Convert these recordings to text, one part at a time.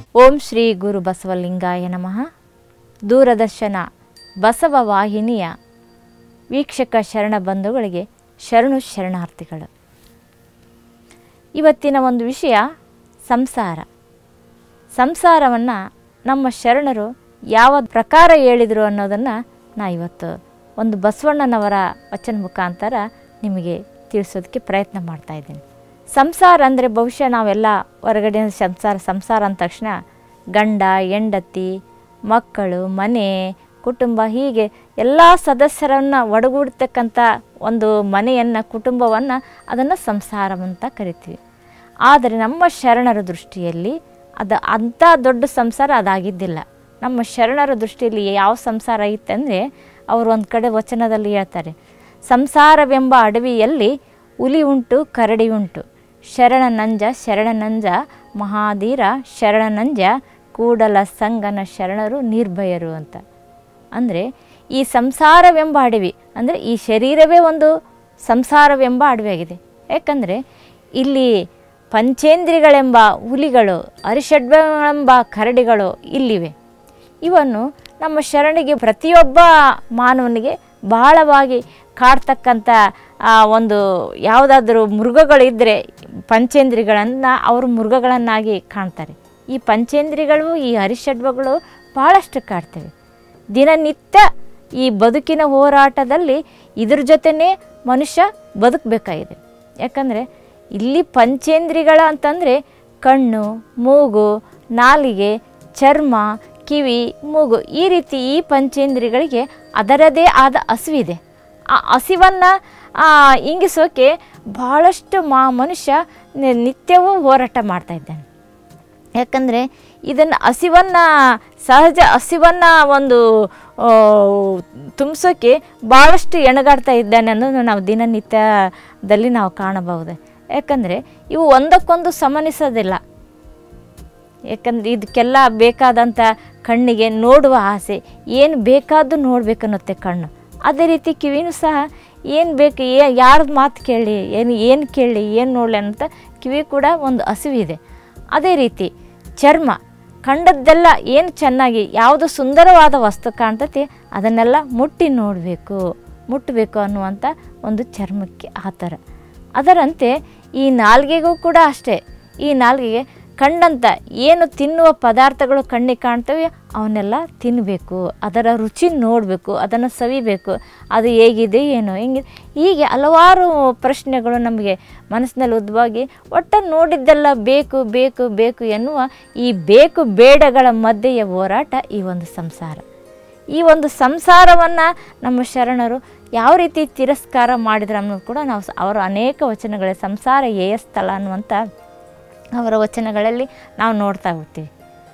ಓಂ ಶ್ರೀ ಗುರು ಬಸವಲಿಂಗಾಯ ನಮಃ ದೂರದರ್ಶನ ಬಸವ ವಾಹಿನಿಯ ವೀಕ್ಷಕ ಶರಣ ಬಂಧುಗಳಿಗೆ ಶರಣು ಶರಣಾರ್ಥಿಗಳು ಇವತ್ತಿನ ಒಂದು ವಿಷಯ ಸಂಸಾರ ಸಂಸಾರವನ್ನು ನಮ್ಮ ಶರಣರು ಯಾವ ಪ್ರಕಾರ ಹೇಳಿದರು ಅನ್ನೋದನ್ನು ನಾ ಇವತ್ತು ಒಂದು ಬಸವಣ್ಣನವರ ವಚನ ಮುಖಾಂತರ ನಿಮಗೆ ತಿಳಿಸೋದಕ್ಕೆ ಪ್ರಯತ್ನ ಮಾಡ್ತಾ ಇದ್ದೀನಿ ಸಂಸಾರ ಅಂದರೆ ಬಹುಶಃ ನಾವೆಲ್ಲ ಹೊರಗಡೆ ಸಂಸಾರ ಸಂಸಾರ ಅಂದ ತಕ್ಷಣ ಗಂಡ ಹೆಂಡತಿ ಮಕ್ಕಳು ಮನೆ ಕುಟುಂಬ ಹೀಗೆ ಎಲ್ಲ ಸದಸ್ಯರನ್ನು ಒಡಗೂಡ್ತಕ್ಕಂಥ ಒಂದು ಮನೆಯನ್ನು ಕುಟುಂಬವನ್ನು ಅದನ್ನು ಸಂಸಾರ ಅಂತ ಕರಿತೀವಿ ಆದರೆ ನಮ್ಮ ಶರಣರ ದೃಷ್ಟಿಯಲ್ಲಿ ಅದು ಅಂಥ ದೊಡ್ಡ ಸಂಸಾರ ಅದಾಗಿದ್ದಿಲ್ಲ ನಮ್ಮ ಶರಣರ ದೃಷ್ಟಿಯಲ್ಲಿ ಯಾವ ಸಂಸಾರ ಇತ್ತಂದರೆ ಅವರು ಒಂದು ಕಡೆ ವಚನದಲ್ಲಿ ಹೇಳ್ತಾರೆ ಸಂಸಾರವೆಂಬ ಅಡವಿಯಲ್ಲಿ ಹುಲಿ ಉಂಟು ಕರಡಿ ಉಂಟು ಶರಣ ನಂಜ ಶರಣ ನಂಜ ಮಹಾಧೀರ ಶರಣ ನಂಜ ಕೂಡಲ ಸಂಗನ ಶರಣರು ನಿರ್ಭಯರು ಅಂತ ಅಂದರೆ ಈ ಸಂಸಾರವೆಂಬ ಅಡವಿ ಅಂದರೆ ಈ ಶರೀರವೇ ಒಂದು ಸಂಸಾರವೆಂಬ ಅಡವಿಯಾಗಿದೆ ಯಾಕಂದರೆ ಇಲ್ಲಿ ಪಂಚೇಂದ್ರಿಗಳೆಂಬ ಹುಲಿಗಳು ಅರಿಷಡ್ಗಳೆಂಬ ಕರಡಿಗಳು ಇಲ್ಲಿವೆ ಇವನ್ನು ನಮ್ಮ ಶರಣಿಗೆ ಪ್ರತಿಯೊಬ್ಬ ಮಾನವನಿಗೆ ಬಹಳವಾಗಿ ಕಾಡ್ತಕ್ಕಂಥ ಆ, ಒಂದು ಯಾವುದಾದ್ರೂ ಮೃಗಗಳಿದ್ದರೆ ಪಂಚೇಂದ್ರಿಗಳನ್ನು ಅವರು ಮೃಗಗಳನ್ನಾಗಿ ಕಾಣ್ತಾರೆ ಈ ಪಂಚೇಂದ್ರಿಗಳು ಈ ಹರಿಷಡ್ವಗಳು ಭಾಳಷ್ಟು ಕಾಡ್ತವೆ ದಿನನಿತ್ಯ ಈ ಬದುಕಿನ ಹೋರಾಟದಲ್ಲಿ ಇದ್ರ ಜೊತೆನೇ ಮನುಷ್ಯ ಬದುಕಬೇಕಾಗಿದೆ ಯಾಕಂದರೆ ಇಲ್ಲಿ ಪಂಚೇಂದ್ರಿಗಳ ಅಂತಂದರೆ ಕಣ್ಣು ಮೂಗು ನಾಲಿಗೆ ಚರ್ಮ ಕಿವಿ ಮೂಗು ಈ ರೀತಿ ಈ ಪಂಚೇಂದ್ರಿಗಳಿಗೆ ಅದರದೇ ಆದ ಹಸಿವಿದೆ ಆ ಹಸಿವನ್ನು ಇಂಗಿಸೋಕೆ ಭಾಳಷ್ಟು ಮಾ ಮನುಷ್ಯ ನಿ- ನಿತ್ಯವೂ ಹೋರಾಟ ಮಾಡ್ತಾ ಇದ್ದಾನೆ ಯಾಕಂದರೆ ಇದನ್ನು ಹಸಿವನ್ನು ಸಹಜ ಹಸಿವನ್ನು ಒಂದು ತುಂಬಿಸೋಕೆ ಭಾಳಷ್ಟು ಎಣಗಾಡ್ತಾ ಇದ್ದಾನೆ ಅನ್ನೋದು ನಾವು ದಿನನಿತ್ಯದಲ್ಲಿ ನಾವು ಕಾಣಬಹುದು ಯಾಕಂದರೆ ಇವು ಒಂದಕ್ಕೊಂದು ಸಮನಿಸೋದಿಲ್ಲ ಯಾಕಂದ್ರೆ ಇದಕ್ಕೆಲ್ಲ ಬೇಕಾದಂಥ ಕಣ್ಣಿಗೆ ನೋಡುವ ಆಸೆ ಏನು ಬೇಕಾದ್ದು ನೋಡ್ಬೇಕನ್ನುತ್ತೆ ಕಣ್ಣು ಅದೇ ರೀತಿ ಕಿವಿನೂ ಸಹ ಏನು ಬೇಕು ಏ ಯಾರ ಮಾತು ಕೇಳಿ ಏನು ಏನು ಕೇಳಿ ಏನು ನೋಡಲಿ ಅಂತ ಕಿವಿ ಕೂಡ ಒಂದು ಹಸಿವಿದೆ ಅದೇ ರೀತಿ ಚರ್ಮ ಕಂಡದ್ದೆಲ್ಲ ಏನು ಚೆನ್ನಾಗಿ ಯಾವುದು ಸುಂದರವಾದ ವಸ್ತು ಕಾಣ್ತತಿ ಅದನ್ನೆಲ್ಲ ಮುಟ್ಟಿ ನೋಡಬೇಕು ಮುಟ್ಟಬೇಕು ಅನ್ನುವಂಥ ಒಂದು ಚರ್ಮಕ್ಕೆ ಆ ಥರ ಅದರಂತೆ ಈ ನಾಲ್ಗೆಗೂ ಕೂಡ ಅಷ್ಟೇ ಈ ನಾಲ್ಗೆಗೆ ಕಂಡಂಥ ಏನು ತಿನ್ನುವ ಪದಾರ್ಥಗಳು ಕಣ್ಣಿಗೆ ಕಾಣ್ತವೆ ಅವನ್ನೆಲ್ಲ ತಿನ್ನಬೇಕು ಅದರ ರುಚಿ ನೋಡಬೇಕು ಅದನ್ನು ಸವಿಬೇಕು ಅದು ಹೇಗಿದೆ ಏನೋ ಹೆಂಗೆ ಹೀಗೆ ಹಲವಾರು ಪ್ರಶ್ನೆಗಳು ನಮಗೆ ಮನಸ್ಸಿನಲ್ಲಿ ಉದ್ಭವಾಗಿ ಒಟ್ಟು ನೋಡಿದ್ದೆಲ್ಲ ಬೇಕು ಬೇಕು ಬೇಕು ಎನ್ನುವ ಈ ಬೇಕು ಬೇಡಗಳ ಮಧ್ಯೆಯ ಹೋರಾಟ ಈ ಒಂದು ಸಂಸಾರ ಈ ಒಂದು ಸಂಸಾರವನ್ನು ನಮ್ಮ ಶರಣರು ಯಾವ ರೀತಿ ತಿರಸ್ಕಾರ ಮಾಡಿದ್ರು ಅನ್ನೋದು ಕೂಡ ನಾವು ಸ- ಅವರ ಅನೇಕ ವಚನಗಳ ಸಂಸಾರ ಏಯ ಸ್ಥಳ ಅನ್ನುವಂಥ ಅವರ ವಚನಗಳಲ್ಲಿ ನಾವು ನೋಡ್ತಾ ಹೋಗ್ತೀವಿ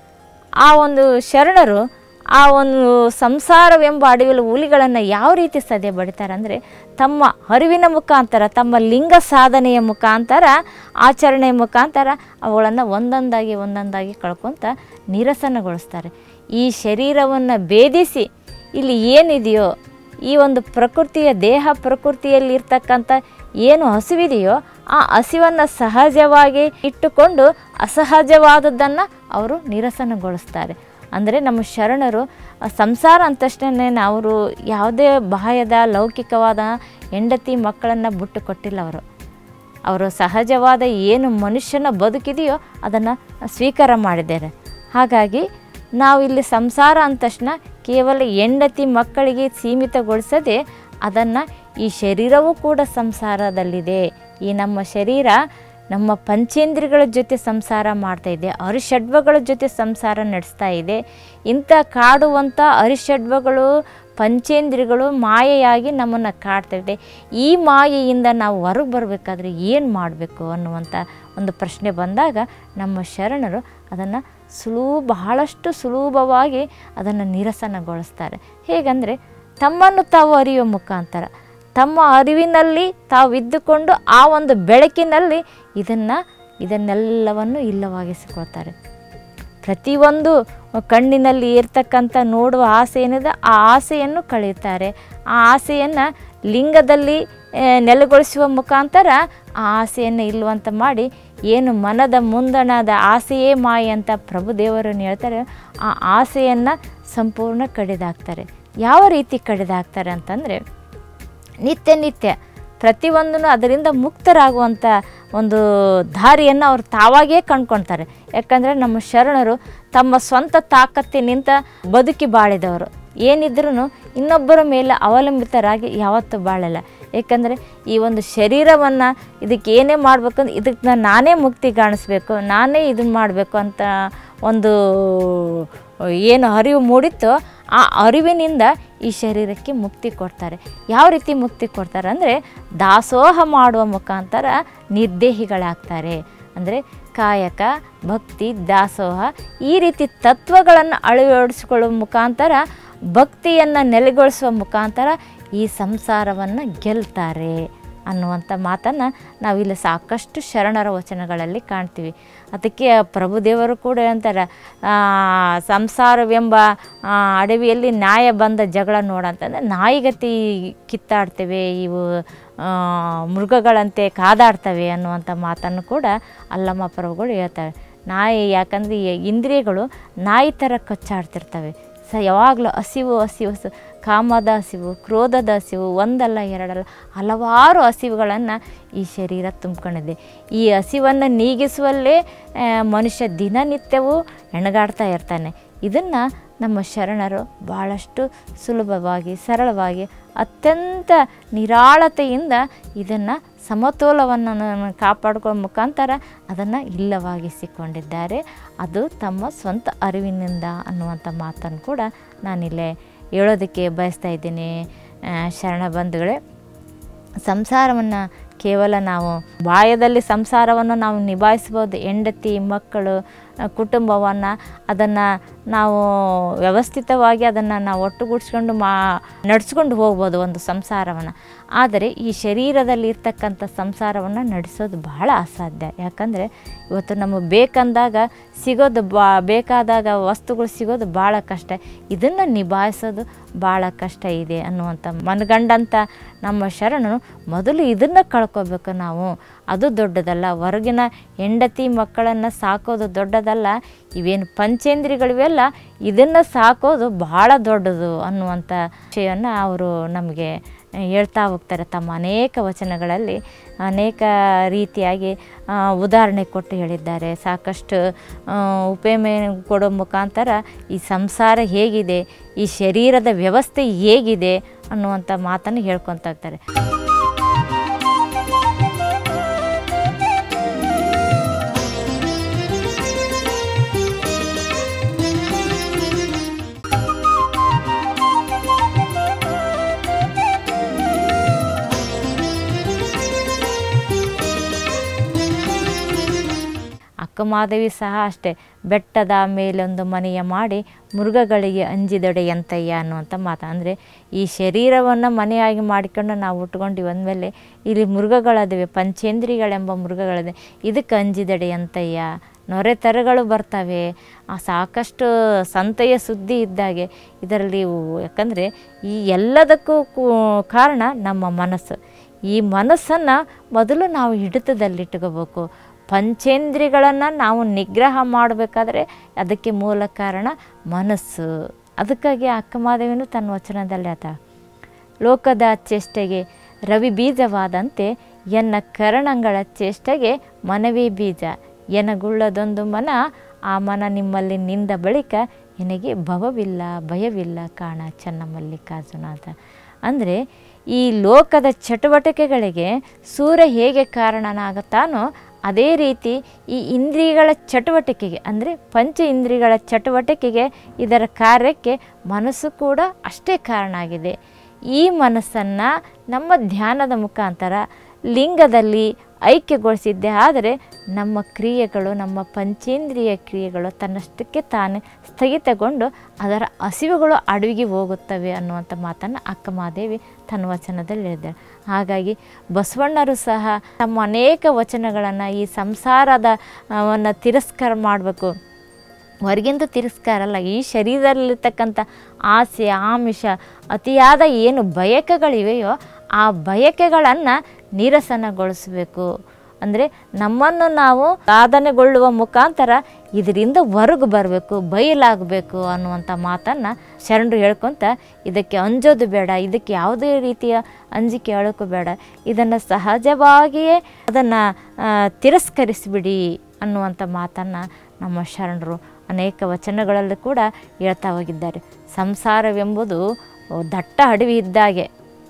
ಆ ಒಂದು ಶರಣರು ಆ ಒಂದು ಸಂಸಾರವೆಂಬ ಅಡವಿಯಲ್ಲಿ ಹುಲಿಗಳನ್ನು ಯಾವ ರೀತಿ ಸದೆ ಬಡಿತಾರೆ ಅಂದರೆ ತಮ್ಮ ಅರಿವಿನ ಮುಖಾಂತರ ತಮ್ಮ ಲಿಂಗ ಸಾಧನೆಯ ಮುಖಾಂತರ ಆಚರಣೆಯ ಮುಖಾಂತರ ಅವುಗಳನ್ನು ಒಂದೊಂದಾಗಿ ಒಂದೊಂದಾಗಿ ಕಳ್ಕೊತ ನಿರಸನಗೊಳಿಸ್ತಾರೆ ಈ ಶರೀರವನ್ನು ಭೇದಿಸಿ ಇಲ್ಲಿ ಏನಿದೆಯೋ ಈ ಒಂದು ಪ್ರಕೃತಿಯ ದೇಹ ಪ್ರಕೃತಿಯಲ್ಲಿ ಇರ್ತಕ್ಕಂಥ ಏನು ಹಸಿವಿದೆಯೋ ಆ ಹಸಿವನ್ನು ಸಹಜವಾಗಿ ಇಟ್ಟುಕೊಂಡು ಅಸಹಜವಾದದ್ದನ್ನು ಅವರು ನಿರಸನಗೊಳಿಸ್ತಾರೆ ಅಂದರೆ ನಮ್ಮ ಶರಣರು ಆ ಸಂಸಾರ ಅಂದ ತಕ್ಷಣ ಅವರು ಯಾವುದೇ ಬಾಹ್ಯದ ಲೌಕಿಕವಾದ ಹೆಂಡತಿ ಮಕ್ಕಳನ್ನು ಬಿಟ್ಟು ಕೊಟ್ಟಿಲ್ಲ ಅವರು ಅವರು ಸಹಜವಾದ ಏನು ಮನುಷ್ಯನ ಬದುಕಿದೆಯೋ ಅದನ್ನು ಸ್ವೀಕಾರ ಮಾಡಿದ್ದಾರೆ ಹಾಗಾಗಿ ನಾವು ಇಲ್ಲಿ ಸಂಸಾರ ಅಂದ ತಕ್ಷಣ ಕೇವಲ ಹೆಂಡತಿ ಮಕ್ಕಳಿಗೆ ಸೀಮಿತಗೊಳಿಸದೆ ಅದನ್ನು ಈ ಶರೀರವೂ ಕೂಡ ಸಂಸಾರದಲ್ಲಿದೆ ಈ ನಮ್ಮ ಶರೀರ ನಮ್ಮ ಪಂಚೇಂದ್ರಿಯಗಳ ಜೊತೆ ಸಂಸಾರ ಮಾಡ್ತಾ ಇದೆ ಅರಿಷಡ್ವಗಳ ಜೊತೆ ಸಂಸಾರ ನಡೆಸ್ತಾ ಇದೆ ಇಂಥ ಕಾಡುವಂಥ ಅರಿಷಡ್ವಗಳು ಪಂಚೇಂದ್ರಿಯಗಳು ಮಾಯೆಯಾಗಿ ನಮ್ಮನ್ನು ಕಾಡ್ತಾ ಇದೆ ಈ ಮಾಯೆಯಿಂದ ನಾವು ಹೊರಗೆ ಬರಬೇಕಾದ್ರೆ ಏನು ಮಾಡಬೇಕು ಅನ್ನುವಂಥ ಒಂದು ಪ್ರಶ್ನೆ ಬಂದಾಗ ನಮ್ಮ ಶರಣರು ಅದನ್ನು ಸುಲಭ ಬಹಳಷ್ಟು ಸುಲಭವಾಗಿ ಅದನ್ನು ನಿರಸನಗೊಳಿಸ್ತಾರೆ ಹೇಗಂದರೆ ತಮ್ಮನ್ನು ತಾವು ಅರಿಯುವ ಮುಖಾಂತರ ತಮ್ಮ ಅರಿವಿನಲ್ಲಿ ತಾವು ಇದ್ದುಕೊಂಡು ಆ ಒಂದು ಬೆಳಕಿನಲ್ಲಿ ಇದನ್ನು ಇದನ್ನೆಲ್ಲವನ್ನು ಇಲ್ಲವಾಗಿಸಿಕೊಳ್ತಾರೆ ಪ್ರತಿಯೊಂದು ಕಣ್ಣಿನಲ್ಲಿ ಇರ್ತಕ್ಕಂಥ ನೋಡುವ ಆಸೆ ಏನಿದೆ ಆ ಆಸೆಯನ್ನು ಕಳೆಯುತ್ತಾರೆ ಆ ಆಸೆಯನ್ನು ಲಿಂಗದಲ್ಲಿ ಆ, ನೆಲೆಗೊಳಿಸುವ ಮುಖಾಂತರ ಆ ಆಸೆಯನ್ನು ಇಲ್ಲವಂತ ಮಾಡಿ ಏನು ಮನದ ಮುಂದಣದ ಆಸೆಯೇ ಮಾಯ ಅಂತ ಪ್ರಭುದೇವರನ್ನು ಹೇಳ್ತಾರೆ ಆ ಆಸೆಯನ್ನು ಸಂಪೂರ್ಣ ಕಡಿದಾಕ್ತಾರೆ ಯಾವ ರೀತಿ ಕಡಿದಾಕ್ತಾರೆ ಅಂತಂದರೆ ನಿತ್ಯ ನಿತ್ಯ ಪ್ರತಿಯೊಂದನ್ನು ಅದರಿಂದ ಮುಕ್ತರಾಗುವಂಥ ಒಂದು ದಾರಿಯನ್ನು ಅವ್ರು ತಾವಾಗೇ ಕಂಡ್ಕೊಳ್ತಾರೆ ಯಾಕಂದರೆ ನಮ್ಮ ಶರಣರು ತಮ್ಮ ಸ್ವಂತ ತಾಕತ್ತಿನಿಂದ ಬದುಕಿ ಬಾಳಿದವರು ಏನಿದ್ರೂ ಇನ್ನೊಬ್ಬರ ಮೇಲೆ ಅವಲಂಬಿತರಾಗಿ ಯಾವತ್ತೂ ಬಾಳಲ್ಲ ಏಕೆಂದರೆ ಈ ಒಂದು ಶರೀರವನ್ನು ಇದಕ್ಕೆ ಏನೇ ಮಾಡ್ಬೇಕಂದ್ರೆ ಇದಕ್ಕೆ ನಾನು ನಾನೇ ಮುಕ್ತಿ ಕಾಣಿಸ್ಬೇಕು ನಾನೇ ಇದನ್ನು ಮಾಡಬೇಕು ಅಂತ ಒಂದು ಏನು ಅರಿವು ಮೂಡಿತ್ತೋ ಆ ಅರಿವಿನಿಂದ ಈ ಶರೀರಕ್ಕೆ ಮುಕ್ತಿ ಕೊಡ್ತಾರೆ ಯಾವ ರೀತಿ ಮುಕ್ತಿ ಕೊಡ್ತಾರೆ ಅಂದರೆ ದಾಸೋಹ ಮಾಡುವ ಮುಖಾಂತರ ನಿರ್ದೇಹಿಗಳಾಗ್ತಾರೆ ಅಂದರೆ ಕಾಯಕ ಭಕ್ತಿ ದಾಸೋಹ ಈ ರೀತಿ ತತ್ವಗಳನ್ನು ಅಳವಡಿಸಿಕೊಳ್ಳುವ ಮುಖಾಂತರ ಭಕ್ತಿಯನ್ನು ನೆಲೆಗೊಳಿಸುವ ಮುಖಾಂತರ ಈ ಸಂಸಾರವನ್ನು ಗೆಲ್ತಾರೆ ಅನ್ನುವಂಥ ಮಾತನ್ನು ನಾವಿಲ್ಲಿ ಸಾಕಷ್ಟು ಶರಣರ ವಚನಗಳಲ್ಲಿ ಕಾಣ್ತೀವಿ ಅದಕ್ಕೆ ಪ್ರಭುದೇವರು ಕೂಡ ಅಂತಾರೆ ಆ, ಸಂಸಾರವೆಂಬ ಆ, ಅಡವಿಯಲ್ಲಿ ನ್ಯಾಯ ಬಂದ ಜಗಳ ನೋಡಂತಂದರೆ ನಾಯಿಗತಿ ಕಿತ್ತಾಡ್ತೇವೆ ಇವು ಆ, ಮೃಗಗಳಂತೆ ಕಾದಾಡ್ತವೆ ಅನ್ನುವಂಥ ಮಾತನ್ನು ಕೂಡ ಅಲ್ಲಮ್ಮ ಪ್ರಭುಗಳು ಹೇಳ್ತಾರೆ ನಾಯಿ ಯಾಕಂದರೆ ಈ ಇಂದ್ರಿಯಗಳು ನಾಯಿ ಥರ ಕಚ್ಚಾಡ್ತಿರ್ತವೆ ಸ ಯಾವಾಗಲೂ ಹಸಿವು ಹಸಿವು ಹಸು ಕಾಮದ ಹಸಿವು ಕ್ರೋಧದ ಹಸಿವು ಒಂದಲ್ಲ ಎರಡಲ್ಲ ಹಲವಾರು ಹಸಿವುಗಳನ್ನು ಈ ಶರೀರ ತುಂಬಿಕೊಂಡಿದೆ ಈ ಹಸಿವನ್ನು ನೀಗಿಸುವಲ್ಲೇ ಆ, ಮನುಷ್ಯ ದಿನನಿತ್ಯವೂ ಹೆಣಗಾಡ್ತಾ ಇರ್ತಾನೆ ಇದನ್ನು ನಮ್ಮ ಶರಣರು ಭಾಳಷ್ಟು ಸುಲಭವಾಗಿ ಸರಳವಾಗಿ ಅತ್ಯಂತ ನಿರಾಳತೆಯಿಂದ ಇದನ್ನು ಸಮತೋಲವನ್ನು ಕಾಪಾಡ್ಕೊಳ್ಳೋ ಮುಖಾಂತರ ಅದನ್ನು ಇಲ್ಲವಾಗಿಸಿಕೊಂಡಿದ್ದಾರೆ ಅದು ತಮ್ಮ ಸ್ವಂತ ಅರಿವಿನಿಂದ ಅನ್ನುವಂಥ ಮಾತನ್ನು ಕೂಡ ನಾನಿಲ್ಲೇ ಹೇಳೋದಕ್ಕೆ ಬಯಸ್ತಾ ಇದ್ದೀನಿ ಆ, ಶರಣ ಬಂಧುಗಳೇ ಸಂಸಾರವನ್ನು ಕೇವಲ ನಾವು ಬಾಯದಲ್ಲಿ ಸಂಸಾರವನ್ನು ನಾವು ನಿಭಾಯಿಸ್ಬೋದು ಹೆಂಡತಿ ಮಕ್ಕಳು ಆ, ಕುಟುಂಬವನ್ನು ಅದನ್ನು ನಾವು ವ್ಯವಸ್ಥಿತವಾಗಿ ಅದನ್ನು ನಾವು ಒಟ್ಟುಗೂಡಿಸ್ಕೊಂಡು ಮಾ ನಡೆಸ್ಕೊಂಡು ಹೋಗ್ಬೋದು ಒಂದು ಸಂಸಾರವನ್ನು ಆದರೆ ಈ ಶರೀರದಲ್ಲಿ ಇರ್ತಕ್ಕಂಥ ಸಂಸಾರವನ್ನು ನಡೆಸೋದು ಬಹಳ ಅಸಾಧ್ಯ ಯಾಕಂದರೆ ಇವತ್ತು ನಮಗೆ ಬೇಕಂದಾಗ ಸಿಗೋದು ಬಾ ಬೇಕಾದಾಗ ವಸ್ತುಗಳು ಸಿಗೋದು ಭಾಳ ಕಷ್ಟ ಇದನ್ನು ನಿಭಾಯಿಸೋದು ಭಾಳ ಕಷ್ಟ ಇದೆ ಅನ್ನುವಂಥ ಮನಗಂಡಂಥ ನಮ್ಮ ಶರಣರು ಮೊದಲು ಇದನ್ನು ಕಳ್ಕೊಬೇಕು ನಾವು ಅದು ದೊಡ್ಡದಲ್ಲ ಹೊರಗಿನ ಹೆಂಡತಿ ಮಕ್ಕಳನ್ನು ಸಾಕೋದು ದೊಡ್ಡದಲ್ಲ ಇವೇನು ಪಂಚೇಂದ್ರಿಯಗಳಿವೆಲ್ಲ ಇದನ್ನು ಸಾಕೋದು ಭಾಳ ದೊಡ್ಡದು ಅನ್ನುವಂಥ ವಿಷಯವನ್ನು ಅವರು ನಮಗೆ ಹೇಳ್ತಾ ಹೋಗ್ತಾರೆ ತಮ್ಮ ಅನೇಕ ವಚನಗಳಲ್ಲಿ ಅನೇಕ ರೀತಿಯಾಗಿ ಆ, ಉದಾಹರಣೆ ಕೊಟ್ಟು ಹೇಳಿದ್ದಾರೆ ಸಾಕಷ್ಟು ಆ, ಉಪಮೆ ಕೊಡೋ ಮುಖಾಂತರ ಈ ಸಂಸಾರ ಹೇಗಿದೆ ಈ ಶರೀರದ ವ್ಯವಸ್ಥೆ ಹೇಗಿದೆ ಅನ್ನುವಂಥ ಮಾತನ್ನು ಹೇಳ್ಕೊತಾ ಇರ್ತಾರೆ ಅಕ್ಕಮಾದೇವಿ ಸಹ ಅಷ್ಟೇ ಬೆಟ್ಟದ ಮೇಲೊಂದು ಮನೆಯ ಮಾಡಿ ಮೃಗಗಳಿಗೆ ಅಂಜಿದೊಡೆಯಂತಯ್ಯ ಅನ್ನುವಂಥ ಮಾತು ಅಂದರೆ ಈ ಶರೀರವನ್ನು ಮನೆಯಾಗಿ ಮಾಡಿಕೊಂಡು ನಾವು ಉಟ್ಕೊಂಡು ಅಂದಮೇಲೆ ಇಲ್ಲಿ ಮೃಗಗಳದಿವೆ ಪಂಚೇಂದ್ರಿಗಳೆಂಬ ಮೃಗಗಳಿದೆ ಇದಕ್ಕೆ ಅಂಜಿದಡೆಯಂತಯ್ಯ ನೊರೆ ತರಗಳು ಬರ್ತವೆ ಆ ಸಾಕಷ್ಟು ಸಂತೆಯ ಸುದ್ದಿ ಇದ್ದಾಗೆ ಇದರಲ್ಲಿ ಇವು- ಯಾಕಂದರೆ ಈ ಎಲ್ಲದಕ್ಕೂ ಕೂ- ಕಾರಣ ನಮ್ಮ ಮನಸ್ಸು ಈ ಮನಸ್ಸನ್ನು ಮೊದಲು ನಾವು ಹಿಡಿತದಲ್ಲಿಟ್ಕೋಬೇಕು ಪಂಚೇಂದ್ರಿಗಳನ್ನು ನಾವು ನಿಗ್ರಹ ಮಾಡಬೇಕಾದ್ರೆ ಅದಕ್ಕೆ ಮೂಲ ಕಾರಣ ಮನಸ್ಸು ಅದಕ್ಕಾಗಿ ಅಕ್ಕಮಾದೇವಿನೂ ತನ್ನ ವಚನದಲ್ಲಿ ಆತ ಲೋಕದ ಚೇಷ್ಟೆಗೆ ರವಿ ಬೀಜವಾದಂತೆ ಎನ್ನ ಕರಣಗಳ ಚೇಷ್ಟೆಗೆ ಮನವೇ ಬೀಜ ಎನಗುಳ್ಳದೊಂದು ಮನ ಆ ಮನ ನಿಮ್ಮಲ್ಲಿ ನಿಂದ ಬಳಿಕ ನಿನಗೆ ಭವವಿಲ್ಲ ಭಯವಿಲ್ಲ ಕಾಣ ಚೆನ್ನಮಲ್ಲಿಕಾರ್ಜುನಾಥ ಅಂದರೆ ಈ ಲೋಕದ ಚಟುವಟಿಕೆಗಳಿಗೆ ಸೂರ್ಯ ಹೇಗೆ ಕಾರಣನಾಗುತ್ತಾನೋ ಅದೇ ರೀತಿ ಈ ಇಂದ್ರಿಯಗಳ ಚಟುವಟಿಕೆಗೆ ಅಂದರೆ ಪಂಚ ಇಂದ್ರಿಯಗಳ ಚಟುವಟಿಕೆಗೆ ಇದರ ಕಾರ್ಯಕ್ಕೆ ಮನಸ್ಸು ಕೂಡ ಅಷ್ಟೇ ಕಾರಣ ಆಗಿದೆ ಈ ಮನಸ್ಸನ್ನು ನಮ್ಮ ಧ್ಯಾನದ ಮುಖಾಂತರ ಲಿಂಗದಲ್ಲಿ ಐಕ್ಯಗೊಳಿಸಿದ್ದೆ ಆದರೆ ನಮ್ಮ ಕ್ರಿಯೆಗಳು ನಮ್ಮ ಪಂಚೇಂದ್ರಿಯ ಕ್ರಿಯೆಗಳು ತನ್ನಷ್ಟಕ್ಕೆ ತಾನೇ ಸ್ಥಗಿತಗೊಂಡು ಅದರ ಹಸಿವುಗಳು ಅಡವಿಗೆ ಹೋಗುತ್ತವೆ ಅನ್ನುವಂಥ ಮಾತನ್ನು ಅಕ್ಕಮಾದೇವಿ ತನ್ನ ವಚನದಲ್ಲಿ ಹೇಳಿದ್ದಾಳೆ ಹಾಗಾಗಿ ಬಸವಣ್ಣರು ಸಹ ತಮ್ಮ ಅನೇಕ ವಚನಗಳನ್ನು ಈ ಸಂಸಾರದ ಆ, ವನ್ನ ತಿರಸ್ಕಾರ ಮಾಡಬೇಕು ಹೊರಗಿಂದ ತಿರಸ್ಕಾರ ಅಲ್ಲ ಈ ಶರೀರದಲ್ಲಿರ್ತಕ್ಕಂಥ ಆಸೆ ಆಮಿಷ ಅತಿಯಾದ ಏನು ಬಯಕೆಗಳಿವೆಯೋ ಆ ಬಯಕೆಗಳನ್ನು ನೀರಸನಗೊಳಿಸಬೇಕು ಅಂದರೆ ನಮ್ಮನ್ನು ನಾವು ಸಾಧನೆಗೊಳ್ಳುವ ಮುಖಾಂತರ ಇದರಿಂದ ಹೊರಗೆ ಬರಬೇಕು ಬಯಲಾಗಬೇಕು ಅನ್ನುವಂಥ ಮಾತನ್ನು ಶರಣರು ಹೇಳ್ಕೊತ ಇದಕ್ಕೆ ಅಂಜೋದು ಬೇಡ ಇದಕ್ಕೆ ಯಾವುದೇ ರೀತಿಯ ಅಂಜಿಕೆ ಅಳಕು ಬೇಡ ಇದನ್ನು ಸಹಜವಾಗಿಯೇ ಅದನ್ನು ತಿರಸ್ಕರಿಸಿಬಿಡಿ ಅನ್ನುವಂಥ ಮಾತನ್ನು ನಮ್ಮ ಶರಣರು ಅನೇಕ ವಚನಗಳಲ್ಲಿ ಕೂಡ ಹೇಳ್ತಾ ಹೋಗಿದ್ದಾರೆ ಸಂಸಾರವೆಂಬುದು ದಟ್ಟ ಅಡವಿ ಇದ್ದಾಗೆ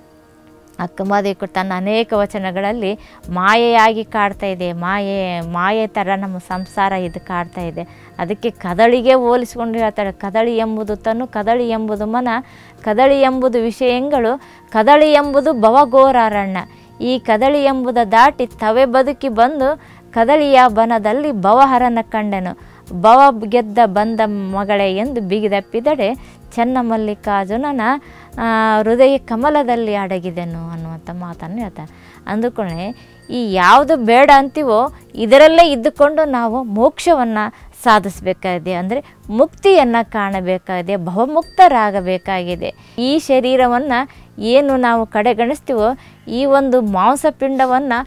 ಅಕ್ಕಮಾದೇವಿ ತನ್ನ ಅನೇಕ ವಚನಗಳಲ್ಲಿ ಮಾಯೆಯಾಗಿ ಕಾಡ್ತಾ ಇದೆ ಮಾಯೆ ಮಾಯೆ ಥರ ನಮ್ಮ ಸಂಸಾರ ಇದು ಕಾಡ್ತಾ ಇದೆ ಅದಕ್ಕೆ ಕದಳಿಗೆ ಹೋಲಿಸ್ಕೊಂಡು ಹೇಳ್ತಾಳೆ ಕದಳಿ ಎಂಬುದು ತನು ಕದಳಿ ಎಂಬುದು ಮನ ಕದಳಿ ಎಂಬುದು ವಿಷಯಗಳು ಕದಳಿ ಎಂಬುದು ಭವಘೋರಾರಣ್ಯ ಈ ಕದಳಿ ಎಂಬುದ ದಾಟಿ ತವೆ ಬದುಕಿ ಬಂದು ಕದಳಿಯ ಬನದಲ್ಲಿ ಭವಹರನ ಕಂಡೆನು ಭವ ಗೆದ್ದ ಬಂದ ಮಗಳೇ ಎಂದು ಬಿಗಿದಪ್ಪಿದಡೆ ಚೆನ್ನ ಮಲ್ಲಿಕಾರ್ಜುನನ ಆ, ಹೃದಯ ಕಮಲದಲ್ಲಿ ಅಡಗಿದೆನು ಅನ್ನುವಂಥ ಮಾತನ್ನು ಹೇಳ್ತಾನೆ ಅಂದುಕೊಂಡೆ ಈ ಯಾವುದು ಬೇಡ ಅಂತೀವೋ ಇದರಲ್ಲೇ ಇದ್ದುಕೊಂಡು ನಾವು ಮೋಕ್ಷವನ್ನು ಸಾಧಿಸಬೇಕಾಗಿದೆ ಅಂದರೆ ಮುಕ್ತಿಯನ್ನು ಕಾಣಬೇಕಾಗಿದೆ ಭವಮುಕ್ತರಾಗಬೇಕಾಗಿದೆ ಈ ಶರೀರವನ್ನು ಏನು ನಾವು ಕಡೆಗಣಿಸ್ತೀವೋ ಈ ಒಂದು ಮಾಂಸಪಿಂಡವನ್ನು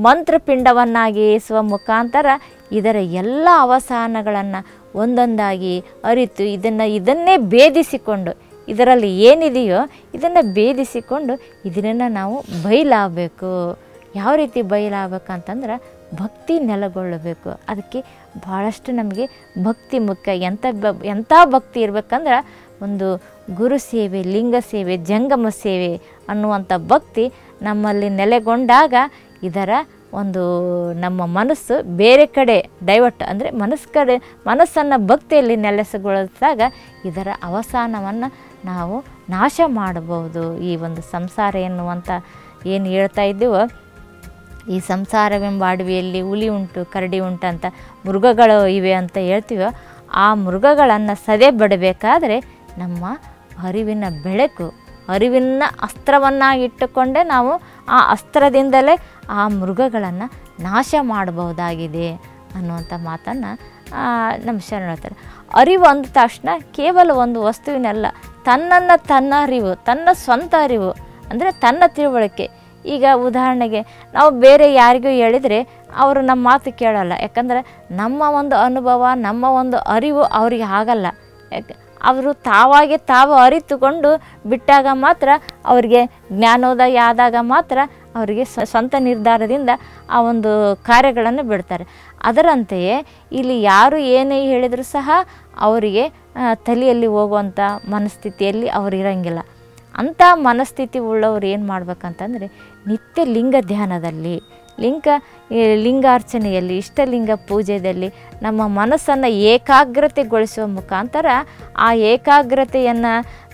ಮಂತ್ರಪಿಂಡವನ್ನಾಗಿಸುವ ಮುಖಾಂತರ ಇದರ ಎಲ್ಲ ಅವಸಾನಗಳನ್ನು ಒಂದೊಂದಾಗಿ ಅರಿತು ಇದನ್ನು ಇದನ್ನೇ ಭೇದಿಸಿಕೊಂಡು ಇದರಲ್ಲಿ ಏನಿದೆಯೋ ಇದನ್ನು ಭೇದಿಸಿಕೊಂಡು ಇದನ್ನು ನಾವು ಬಯಲಾಗಬೇಕು ಯಾವ ರೀತಿ ಬಯಲಾಗಬೇಕಂತಂದ್ರೆ ಭಕ್ತಿ ನೆಲೆಗೊಳ್ಳಬೇಕು ಅದಕ್ಕೆ ಭಾಳಷ್ಟು ನಮಗೆ ಭಕ್ತಿ ಮುಖ್ಯ ಎಂಥ ಬ ಎಂಥ ಭಕ್ತಿ ಇರಬೇಕಂದ್ರೆ ಒಂದು ಗುರು ಸೇವೆ ಲಿಂಗ ಸೇವೆ ಜಂಗಮ ಸೇವೆ ಅನ್ನುವಂಥ ಭಕ್ತಿ ನಮ್ಮಲ್ಲಿ ನೆಲೆಗೊಂಡಾಗ ಇದರ ಒಂದು ನಮ್ಮ ಮನಸ್ಸು ಬೇರೆ ಕಡೆ ಡೈವರ್ಟ್ ಅಂದರೆ ಮನಸ್ಸು ಕಡೆ ಮನಸ್ಸನ್ನು ಭಕ್ತಿಯಲ್ಲಿ ನೆಲೆಸಗೊಳಿಸಿದಾಗ ಇದರ ಅವಸಾನವನ್ನು ನಾವು ನಾಶ ಮಾಡಬಹುದು ಈ ಒಂದು ಸಂಸಾರ ಎನ್ನುವಂಥ ಏನು ಹೇಳ್ತಾ ಇದ್ದೀವೋ ಈ ಸಂಸಾರವೆಂಬ ಅಡವಿಯಲ್ಲಿ ಹುಲಿ ಉಂಟು ಕರಡಿ ಉಂಟು ಅಂತ ಮೃಗಗಳು ಇವೆ ಅಂತ ಹೇಳ್ತೀವೋ ಆ ಮೃಗಗಳನ್ನು ಸದೆ ಬಿಡಬೇಕಾದ್ರೆ ನಮ್ಮ ಅರಿವಿನ ಬೆಳಕು ಅರಿವಿನ ಅಸ್ತ್ರವನ್ನಾಗಿಟ್ಟುಕೊಂಡೇ ನಾವು ಆ ಅಸ್ತ್ರದಿಂದಲೇ ಆ ಮೃಗಗಳನ್ನು ನಾಶ ಮಾಡಬಹುದಾಗಿದೆ ಅನ್ನುವಂಥ ಮಾತನ್ನು ನಮ್ಮ ಶರಣ ಹೇಳ್ತಾರೆ ಅರಿವು ಅಂದ ತಕ್ಷಣ ಕೇವಲ ಒಂದು ವಸ್ತುವಿನಲ್ಲ ತನ್ನನ್ನು ತನ್ನ ಅರಿವು ತನ್ನ ಸ್ವಂತ ಅರಿವು ಅಂದರೆ ತನ್ನ ತಿಳುವಳಿಕೆ ಈಗ ಉದಾಹರಣೆಗೆ ನಾವು ಬೇರೆ ಯಾರಿಗೂ ಹೇಳಿದರೆ ಅವರು ನಮ್ಮ ಮಾತು ಕೇಳಲ್ಲ ಯಾಕಂದರೆ ನಮ್ಮ ಒಂದು ಅನುಭವ ನಮ್ಮ ಒಂದು ಅರಿವು ಅವರಿಗೆ ಆಗಲ್ಲ ಯಾಕೆ ಅವರು ತಾವಾಗೆ ತಾವು ಅರಿತುಕೊಂಡು ಬಿಟ್ಟಾಗ ಮಾತ್ರ ಅವರಿಗೆ ಜ್ಞಾನೋದಯ ಆದಾಗ ಮಾತ್ರ ಅವರಿಗೆ ಸ್ವ- ಸ್ವಂತ ನಿರ್ಧಾರದಿಂದ ಆ ಒಂದು ಕಾರ್ಯಗಳನ್ನು ಬಿಡ್ತಾರೆ ಅದರಂತೆಯೇ ಇಲ್ಲಿ ಯಾರು ಏನೇ ಹೇಳಿದರೂ ಸಹ ಅವರಿಗೆ ಆ, ತಲೆಯಲ್ಲಿ ಹೋಗುವಂಥ ಮನಸ್ಥಿತಿಯಲ್ಲಿ ಅವರು ಇರೋಂಗಿಲ್ಲ ಅಂಥ ಮನಸ್ಥಿತಿ ಉಳ್ಳವರು ಏನು ಮಾಡ್ಬೇಕಂತಂದರೆ ನಿತ್ಯ ಲಿಂಗ ಧ್ಯಾನದಲ್ಲಿ ಲಿಂಗ ಈ ಲಿಂಗಾರ್ಚನೆಯಲ್ಲಿ ಇಷ್ಟಲಿಂಗ ಪೂಜೆಯಲ್ಲಿ ನಮ್ಮ ಮನಸ್ಸನ್ನು ಏಕಾಗ್ರತೆಗೊಳಿಸುವ ಮುಖಾಂತರ ಆ ಏಕಾಗ್ರತೆಯನ್ನು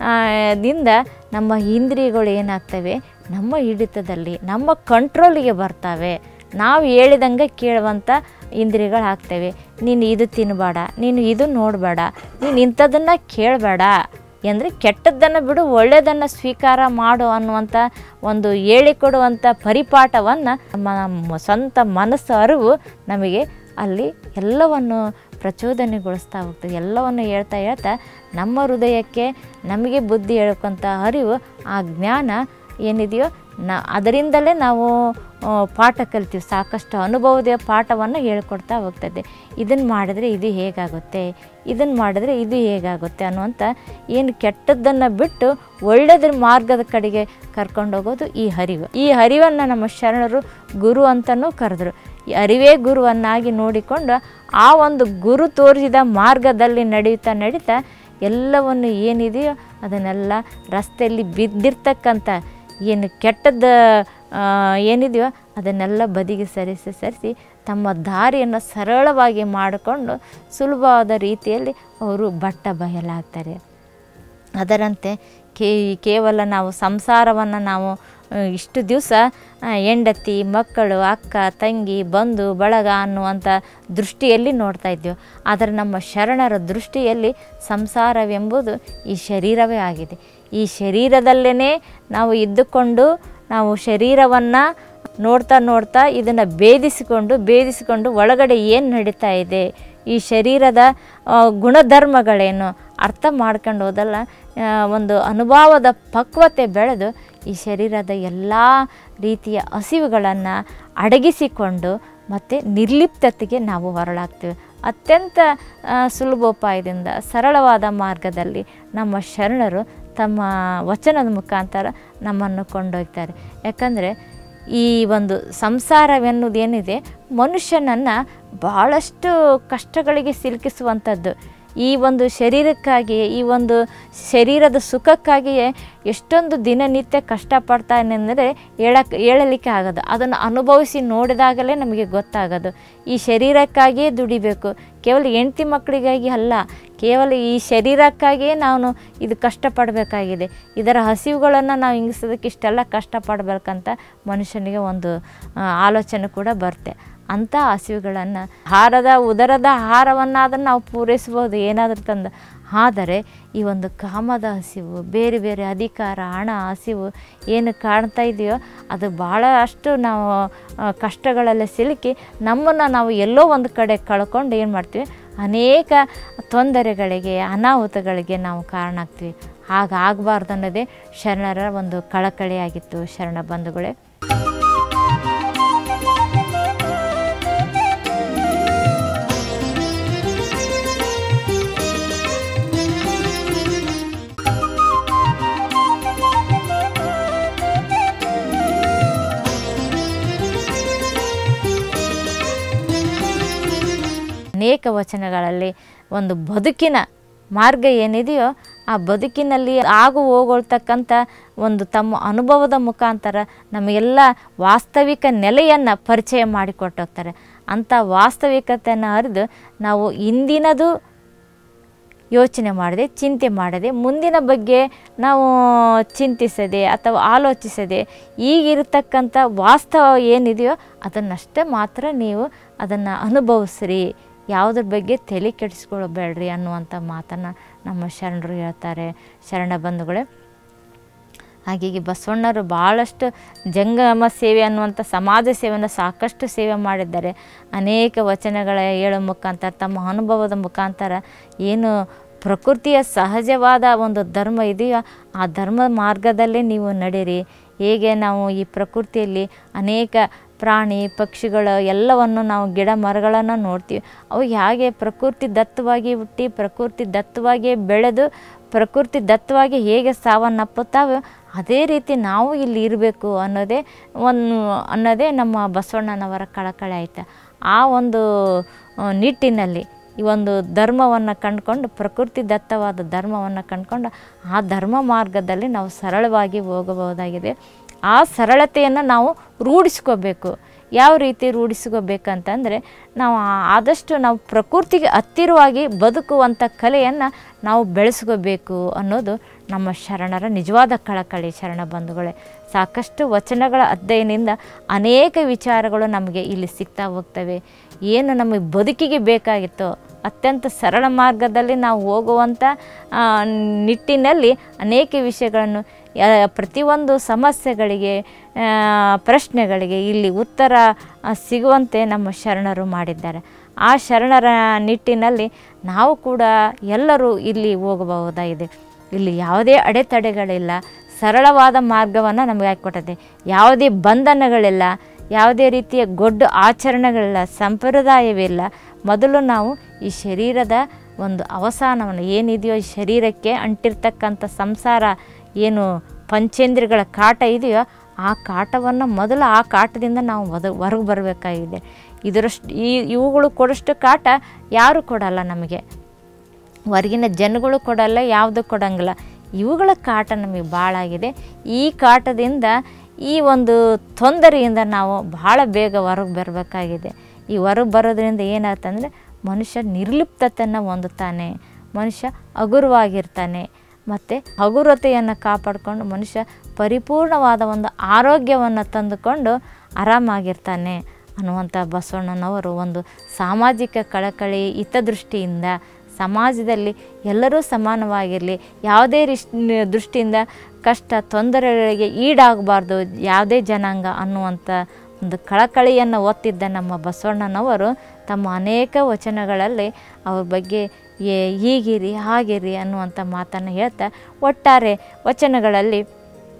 ದಿಂದ ನಮ್ಮ ಇಂದ್ರಿಯಗಳು ಏನಾಗ್ತವೆ ನಮ್ಮ ಹಿಡಿತದಲ್ಲಿ ನಮ್ಮ ಕಂಟ್ರೋಲಿಗೆ ಬರ್ತವೆ ನಾವು ಹೇಳಿದಂಗೆ ಕೇಳುವಂಥ ಇಂದ್ರಿಯಗಳು ಆಗ್ತವೆ ನೀನು ಇದು ತಿನ್ನಬೇಡ ನೀನು ಇದು ನೋಡಬೇಡ ನೀನು ಇಂಥದನ್ನು ಕೇಳಬೇಡ ಅಂದರೆ ಕೆಟ್ಟದ್ದನ್ನು ಬಿಡು ಒಳ್ಳೆಯದನ್ನು ಸ್ವೀಕಾರ ಮಾಡು ಅನ್ನುವಂಥ ಒಂದು ಹೇಳಿಕೊಡುವಂಥ ಪರಿಪಾಠವನ್ನು ನಮ್ಮ ನಮ್ಮ ಸ್ವಂತ ಮನಸ್ಸು ಅರಿವು ನಮಗೆ ಅಲ್ಲಿ ಎಲ್ಲವನ್ನು ಪ್ರಚೋದನೆಗೊಳಿಸ್ತಾ ಹೋಗ್ತದೆ ಎಲ್ಲವನ್ನು ಹೇಳ್ತಾ ಹೇಳ್ತಾ ನಮ್ಮ ಹೃದಯಕ್ಕೆ ನಮಗೆ ಬುದ್ಧಿ ಹೇಳ್ಕೊಂಥ ಅರಿವು ಆ ಜ್ಞಾನ ಏನಿದೆಯೋ ನ ಅದರಿಂದಲೇ ನಾವು ಆ, ಪಾಠ ಕಲಿತೀವಿ ಸಾಕಷ್ಟು ಅನುಭವದ ಪಾಠವನ್ನು ಹೇಳ್ಕೊಡ್ತಾ ಹೋಗ್ತದೆ ಇದನ್ನು ಮಾಡಿದ್ರೆ ಇದು ಹೇಗಾಗುತ್ತೆ ಇದನ್ನು ಮಾಡಿದ್ರೆ ಇದು ಹೇಗಾಗುತ್ತೆ ಅನ್ನುವಂಥ ಏನು ಕೆಟ್ಟದ್ದನ್ನು ಬಿಟ್ಟು ಒಳ್ಳೆಯದ್ರ ಮಾರ್ಗದ ಕಡೆಗೆ ಕರ್ಕೊಂಡು ಹೋಗೋದು ಈ ಹರಿವು ಈ ಹರಿವನ್ನು ನಮ್ಮ ಶರಣರು ಗುರು ಅಂತಲೂ ಕರೆದ್ರು ಈ ಅರಿವೇ ಗುರುವನ್ನಾಗಿ ನೋಡಿಕೊಂಡು ಆ ಒಂದು ಗುರು ತೋರಿಸಿದ ಮಾರ್ಗದಲ್ಲಿ ನಡೀತಾ ನಡೀತಾ ಎಲ್ಲವನ್ನು ಏನಿದೆಯೋ ಅದನ್ನೆಲ್ಲ ರಸ್ತೆಯಲ್ಲಿ ಬಿದ್ದಿರ್ತಕ್ಕಂಥ ಏನು ಕೆಟ್ಟದ್ದು ಆ, ಏನಿದೆಯೋ ಅದನ್ನೆಲ್ಲ ಬದಿಗೆ ಸರಿಸಿ ಸರಿಸಿ ತಮ್ಮ ದಾರಿಯನ್ನು ಸರಳವಾಗಿ ಮಾಡಿಕೊಂಡು ಸುಲಭವಾದ ರೀತಿಯಲ್ಲಿ ಅವರು ಬಟ್ಟ ಬಯಲಾಗ್ತಾರೆ ಅದರಂತೆ ಕೇ ಕೇವಲ ನಾವು ಸಂಸಾರವನ್ನು ನಾವು ಆ, ಇಷ್ಟು ದಿವಸ ಹೆಂಡತಿ ಮಕ್ಕಳು ಅಕ್ಕ ತಂಗಿ ಬಂಧು ಬಳಗ ಅನ್ನುವಂಥ ದೃಷ್ಟಿಯಲ್ಲಿ ನೋಡ್ತಾ ಇದ್ದೀವಿ ಆದರೆ ನಮ್ಮ ಶರಣರ ದೃಷ್ಟಿಯಲ್ಲಿ ಸಂಸಾರವೆಂಬುದು ಈ ಶರೀರವೇ ಆಗಿದೆ ಈ ಶರೀರದಲ್ಲೇ ನಾವು ಇದ್ದುಕೊಂಡು ನಾವು ಶರೀರವನ್ನು ನೋಡ್ತಾ ನೋಡ್ತಾ ಇದನ್ನು ಭೇದಿಸಿಕೊಂಡು ಭೇದಿಸಿಕೊಂಡು ಒಳಗಡೆ ಏನು ನಡೀತಾ ಇದೆ ಈ ಶರೀರದ ಆ, ಗುಣಧರ್ಮಗಳೇನು ಅರ್ಥ ಮಾಡ್ಕೊಂಡು ಹೋದಲ್ಲ ಆ, ಒಂದು ಅನುಭವದ ಪಕ್ವತೆ ಬೆಳೆದು ಈ ಶರೀರದ ಎಲ್ಲ ರೀತಿಯ ಹಸಿವುಗಳನ್ನು ಅಡಗಿಸಿಕೊಂಡು ಮತ್ತು ನಿರ್ಲಿಪ್ತತೆಗೆ ನಾವು ಹೊರಳಾಗ್ತೀವಿ ಅತ್ಯಂತ ಆ, ಸುಲಭೋಪಾಯದಿಂದ ಸರಳವಾದ ಮಾರ್ಗದಲ್ಲಿ ನಮ್ಮ ಶರಣರು ತಮ್ಮ ವಚನದ ಮುಖಾಂತರ ನಮ್ಮನ್ನು ಕೊಂಡೊಯ್ತಾರೆ ಯಾಕಂದರೆ ಈ ಒಂದು ಸಂಸಾರವೆನ್ನುವುದು ಏನಿದೆ ಮನುಷ್ಯನನ್ನು ಬಹಳಷ್ಟು ಕಷ್ಟಗಳಿಗೆ ಸಿಲುಕಿಸುವಂಥದ್ದು ಈ ಒಂದು ಶರೀರಕ್ಕಾಗಿ ಈ ಒಂದು ಶರೀರದ ಸುಖಕ್ಕಾಗಿಯೇ ಎಷ್ಟೊಂದು ದಿನನಿತ್ಯ ಕಷ್ಟಪಡ್ತಾನೆ ಅಂದರೆ ಹೇಳಕ್ಕೆ ಹೇಳಲಿಕ್ಕೆ ಆಗೋದು ಅದನ್ನು ಅನುಭವಿಸಿ ನೋಡಿದಾಗಲೇ ನಮಗೆ ಗೊತ್ತಾಗೋದು ಈ ಶರೀರಕ್ಕಾಗಿಯೇ ದುಡಿಬೇಕು ಕೇವಲ ಹೆಂಡ್ತಿ ಮಕ್ಕಳಿಗಾಗಿ ಅಲ್ಲ ಕೇವಲ ಈ ಶರೀರಕ್ಕಾಗಿಯೇ ನಾನು ಇದು ಕಷ್ಟಪಡಬೇಕಾಗಿದೆ ಇದರ ಹಸಿವುಗಳನ್ನು ನಾವು ಹಿಂಗಿಸೋದಕ್ಕೆ ಇಷ್ಟೆಲ್ಲ ಕಷ್ಟಪಡಬೇಕಂತ ಮನುಷ್ಯನಿಗೆ ಒಂದು ಆ, ಆಲೋಚನೆ ಕೂಡ ಬರುತ್ತೆ ಅಂಥ ಹಸಿವುಗಳನ್ನು ಆಹಾರದ ಉದರದ ಆಹಾರವನ್ನಾದರೂ ನಾವು ಪೂರೈಸ್ಬೋದು ಏನಾದರೂ ತಂದು ಆದರೆ ಈ ಒಂದು ಕಾಮದ ಹಸಿವು ಬೇರೆ ಬೇರೆ ಅಧಿಕಾರ ಹಣ ಹಸಿವು ಏನು ಕಾಣ್ತಾ ಇದೆಯೋ ಅದು ಭಾಳಷ್ಟು ನಾವು ಆ, ಕಷ್ಟಗಳಲ್ಲಿ ಸಿಲುಕಿ ನಮ್ಮನ್ನು ನಾವು ಎಲ್ಲೋ ಒಂದು ಕಡೆ ಕಳ್ಕೊಂಡು ಏನು ಮಾಡ್ತೀವಿ ಅನೇಕ ತೊಂದರೆಗಳಿಗೆ ಅನಾಹುತಗಳಿಗೆ ನಾವು ಕಾರಣ ಆಗ್ತೀವಿ ಹಾಗಾಗಬಾರ್ದು ಅನ್ನೋದೇ ಶರಣರ ಒಂದು ಕಳಕಳಿಯಾಗಿತ್ತು ಶರಣ ಬಂಧುಗಳೇ ಅನೇಕ ವಚನಗಳಲ್ಲಿ ಒಂದು ಬದುಕಿನ ಮಾರ್ಗ ಏನಿದೆಯೋ ಆ ಬದುಕಿನಲ್ಲಿ ಆಗು ಹೋಗೊಳ್ತಕ್ಕಂಥ ಒಂದು ತಮ್ಮ ಅನುಭವದ ಮುಖಾಂತರ ನಮಗೆಲ್ಲ ವಾಸ್ತವಿಕ ನೆಲೆಯನ್ನು ಪರಿಚಯ ಮಾಡಿಕೊಟ್ಟೋಗ್ತಾರೆ ಅಂಥ ವಾಸ್ತವಿಕತೆಯನ್ನು ಅರಿದು ನಾವು ಇಂದಿನದು ಯೋಚನೆ ಮಾಡದೆ ಚಿಂತೆ ಮಾಡದೆ ಮುಂದಿನ ಬಗ್ಗೆ ನಾವು ಚಿಂತಿಸದೆ ಅಥವಾ ಆಲೋಚಿಸದೆ ಈಗಿರತಕ್ಕಂಥ ವಾಸ್ತವ ಏನಿದೆಯೋ ಅದನ್ನಷ್ಟೇ ಮಾತ್ರ ನೀವು ಅದನ್ನು ಅನುಭವಿಸ್ರಿ ಯಾವುದ್ರ ಬಗ್ಗೆ ತಲೆ ಕೆಡಿಸ್ಕೊಳ್ಬೇಡ್ರಿ ಅನ್ನುವಂಥ ಮಾತನ್ನು ನಮ್ಮ ಶರಣರು ಹೇಳ್ತಾರೆ ಶರಣ ಬಂಧುಗಳೇ ಹಾಗಾಗಿ ಬಸವಣ್ಣರು ಭಾಳಷ್ಟು ಜಂಗಮ ಸೇವೆ ಅನ್ನುವಂಥ ಸಮಾಜ ಸೇವೆಯನ್ನು ಸಾಕಷ್ಟು ಸೇವೆ ಮಾಡಿದ್ದಾರೆ ಅನೇಕ ವಚನಗಳ ಹೇಳೋ ಮುಖಾಂತರ ತಮ್ಮ ಅನುಭವದ ಮುಖಾಂತರ ಏನು ಪ್ರಕೃತಿಯ ಸಹಜವಾದ ಒಂದು ಧರ್ಮ ಇದೆಯೋ ಆ ಧರ್ಮ ಮಾರ್ಗದಲ್ಲೇ ನೀವು ನಡೀರಿ ಹೇಗೆ ನಾವು ಈ ಪ್ರಕೃತಿಯಲ್ಲಿ ಅನೇಕ ಪ್ರಾಣಿ ಪಕ್ಷಿಗಳು ಎಲ್ಲವನ್ನು ನಾವು ಗಿಡ ಮರಗಳನ್ನು ನೋಡ್ತೀವಿ ಅವು ಹೇಗೆ ಪ್ರಕೃತಿ ದತ್ತವಾಗಿ ಹುಟ್ಟಿ ಪ್ರಕೃತಿ ದತ್ತವಾಗಿ ಬೆಳೆದು ಪ್ರಕೃತಿ ದತ್ತವಾಗಿ ಹೇಗೆ ಸಾವನ್ನಪ್ಪುತ್ತಾವೋ ಅದೇ ರೀತಿ ನಾವು ಇಲ್ಲಿ ಇರಬೇಕು ಅನ್ನೋದೇ ಒಂದು ಅನ್ನೋದೇ ನಮ್ಮ ಬಸವಣ್ಣನವರ ಕಳಕಳಿ ಆಯ್ತು ಆ ಒಂದು ಆ, ನಿಟ್ಟಿನಲ್ಲಿ ಈ ಒಂದು ಧರ್ಮವನ್ನು ಕಂಡುಕೊಂಡು ಪ್ರಕೃತಿ ದತ್ತವಾದ ಧರ್ಮವನ್ನು ಕಂಡುಕೊಂಡು ಆ ಧರ್ಮ ಮಾರ್ಗದಲ್ಲಿ ನಾವು ಸರಳವಾಗಿ ಹೋಗಬಹುದಾಗಿದೆ ಆ ಸರಳತೆಯನ್ನು ನಾವು ರೂಢಿಸ್ಕೋಬೇಕು ಯಾವ ರೀತಿ ರೂಢಿಸ್ಕೋಬೇಕಂತಂದರೆ ನಾವು ಆ- ಆದಷ್ಟು ನಾವು ಪ್ರಕೃತಿಗೆ ಹತ್ತಿರವಾಗಿ ಬದುಕುವಂಥ ಕಲೆಯನ್ನು ನಾವು ಬೆಳೆಸ್ಕೋಬೇಕು ಅನ್ನೋದು ನಮ್ಮ ಶರಣರ ನಿಜವಾದ ಕಳಕಳಿ ಶರಣ ಬಂಧುಗಳೇ ಸಾಕಷ್ಟು ವಚನಗಳ ಅಧ್ಯಯನದಿಂದ ಅನೇಕ ವಿಚಾರಗಳು ನಮಗೆ ಇಲ್ಲಿ ಸಿಗ್ತಾ ಹೋಗ್ತವೆ ಏನು ನಮಗೆ ಬದುಕಿಗೆ ಬೇಕಾಗಿತ್ತೋ ಅತ್ಯಂತ ಸರಳ ಮಾರ್ಗದಲ್ಲಿ ನಾವು ಹೋಗುವಂಥ ಆ, ನಿಟ್ಟಿನಲ್ಲಿ ಅನೇಕ ವಿಷಯಗಳನ್ನು ಯ- ಪ್ರತಿಯೊಂದು ಸಮಸ್ಯೆಗಳಿಗೆ ಆ, ಪ್ರಶ್ನೆಗಳಿಗೆ ಇಲ್ಲಿ ಉತ್ತರ ಆ, ಸಿಗುವಂತೆ ನಮ್ಮ ಶರಣರು ಮಾಡಿದ್ದಾರೆ ಆ ಶರಣರ ನಿಟ್ಟಿನಲ್ಲಿ ನಾವು ಕೂಡ ಎಲ್ಲರೂ ಇಲ್ಲಿ ಹೋಗಬಹುದಾಗಿದೆ ಇಲ್ಲಿ ಯಾವುದೇ ಅಡೆತಡೆಗಳಿಲ್ಲ ಸರಳವಾದ ಮಾರ್ಗವನ್ನು ನಮಗೆ ಹಾಕಿಕೊಟ್ಟಿದೆ ಯಾವುದೇ ಬಂಧನಗಳಿಲ್ಲ ಯಾವುದೇ ರೀತಿಯ ಗೊಡ್ಡು ಆಚರಣೆಗಳಿಲ್ಲ ಸಂಪ್ರದಾಯವಿಲ್ಲ ಮೊದಲು ನಾವು ಈ ಶರೀರದ ಒಂದು ಅವಸಾನವನ್ನು ಏನಿದೆಯೋ ಈ ಶರೀರಕ್ಕೆ ಅಂಟಿರ್ತಕ್ಕಂಥ ಸಂಸಾರ ಏನು ಪಂಚೇಂದ್ರಿಯಗಳ ಕಾಟ ಇದೆಯೋ ಆ ಕಾಟವನ್ನು ಮೊದಲು ಆ ಕಾಟದಿಂದ ನಾವು ಒದ ಹೊರಗೆ ಬರಬೇಕಾಗಿದೆ ಇದರಷ್ಟು ಈ ಇವುಗಳು ಕೊಡೋಷ್ಟು ಕಾಟ ಯಾರು ಕೊಡಲ್ಲ ನಮಗೆ ಹೊರಗಿನ ಜನಗಳು ಕೊಡಲ್ಲ ಯಾವುದು ಕೊಡಂಗಿಲ್ಲ ಇವುಗಳ ಕಾಟ ನಮಗೆ ಭಾಳ ಆಗಿದೆ ಈ ಕಾಟದಿಂದ ಈ ಒಂದು ತೊಂದರೆಯಿಂದ ನಾವು ಭಾಳ ಬೇಗ ಹೊರಗೆ ಬರಬೇಕಾಗಿದೆ ಈ ಹೊರಗೆ ಬರೋದ್ರಿಂದ ಏನಾಯ್ತಂದರೆ ಮನುಷ್ಯ ನಿರ್ಲಿಪ್ತತೆಯನ್ನು ಹೊಂದುತ್ತಾನೆ ಮನುಷ್ಯ ಹಗುರವಾಗಿರ್ತಾನೆ ಮತ್ತು ಹಗುರತೆಯನ್ನು ಕಾಪಾಡಿಕೊಂಡು ಮನುಷ್ಯ ಪರಿಪೂರ್ಣವಾದ ಒಂದು ಆರೋಗ್ಯವನ್ನು ತಂದುಕೊಂಡು ಆರಾಮಾಗಿರ್ತಾನೆ ಅನ್ನುವಂಥ ಬಸವಣ್ಣನವರು ಒಂದು ಸಾಮಾಜಿಕ ಕಳಕಳಿ ಹಿತದೃಷ್ಟಿಯಿಂದ ಸಮಾಜದಲ್ಲಿ ಎಲ್ಲರೂ ಸಮಾನವಾಗಿರಲಿ ಯಾವುದೇ ರಿಶ್ ದೃಷ್ಟಿಯಿಂದ ಕಷ್ಟ ತೊಂದರೆಗಳಿಗೆ ಈಡಾಗಬಾರ್ದು ಯಾವುದೇ ಜನಾಂಗ ಅನ್ನುವಂಥ ಒಂದು ಕಳಕಳಿಯನ್ನು ಒತ್ತಿದ್ದ ನಮ್ಮ ಬಸವಣ್ಣನವರು ತಮ್ಮ ಅನೇಕ ವಚನಗಳಲ್ಲಿ ಅವ್ರ ಬಗ್ಗೆ ಏ ಹೀಗಿರಿ ಹಾಗಿರಿ ಅನ್ನುವಂಥ ಮಾತನ್ನು ಹೇಳ್ತಾ ಒಟ್ಟಾರೆ ವಚನಗಳಲ್ಲಿ